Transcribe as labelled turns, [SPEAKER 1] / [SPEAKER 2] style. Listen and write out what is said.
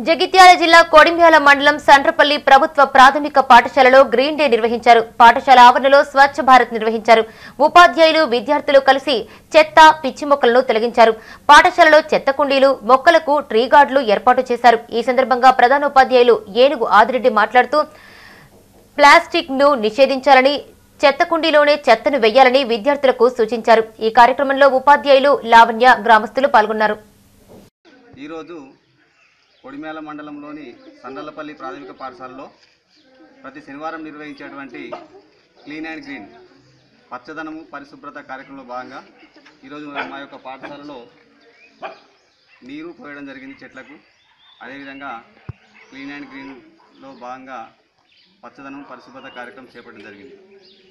[SPEAKER 1] జగిత్యాల జిల్లా కొడిమ్యాల మండలం సండ్రపల్లి ప్రభుత్వ ప్రాథమిక పాఠశాలలో గ్రీన్ డే నిర్వహించారు పాఠశాల ఆవరణలో స్వచ్ఛ భారత్ నిర్వహించారు ఉపాధ్యాయులు విద్యార్థులు కలిసి చెత్త పిచ్చి మొక్కలను తొలగించారు పాఠశాలలో చెత్త కుండీలు మొక్కలకు ట్రీ గార్డులు ఏర్పాటు చేశారు ఈ సందర్భంగా ప్రధానోపాధ్యాయులు ఏనుగు ఆదిరెడ్డి మాట్లాడుతూ ప్లాస్టిక్ ను నిషేధించాలని చెత్త కుండీలోనే చెత్తను వెయ్యాలని విద్యార్థులకు సూచించారు ఈ కార్యక్రమంలో ఉపాధ్యాయులు లావణ్య గ్రామస్తులు పాల్గొన్నారు
[SPEAKER 2] ఈరోజు కొడిమేల మండలంలోని సండలపల్లి ప్రాథమిక పాఠశాలలో ప్రతి శనివారం నిర్వహించేటువంటి క్లీన్ అండ్ గ్రీన్ పచ్చదనము పరిశుభ్రత కార్యక్రమంలో భాగంగా ఈరోజు మా యొక్క పాఠశాలలో నీరు పోయడం జరిగింది చెట్లకు అదేవిధంగా క్లీన్ అండ్ గ్రీన్లో భాగంగా పచ్చదనం పరిశుభ్రత కార్యక్రమం చేపట్టడం జరిగింది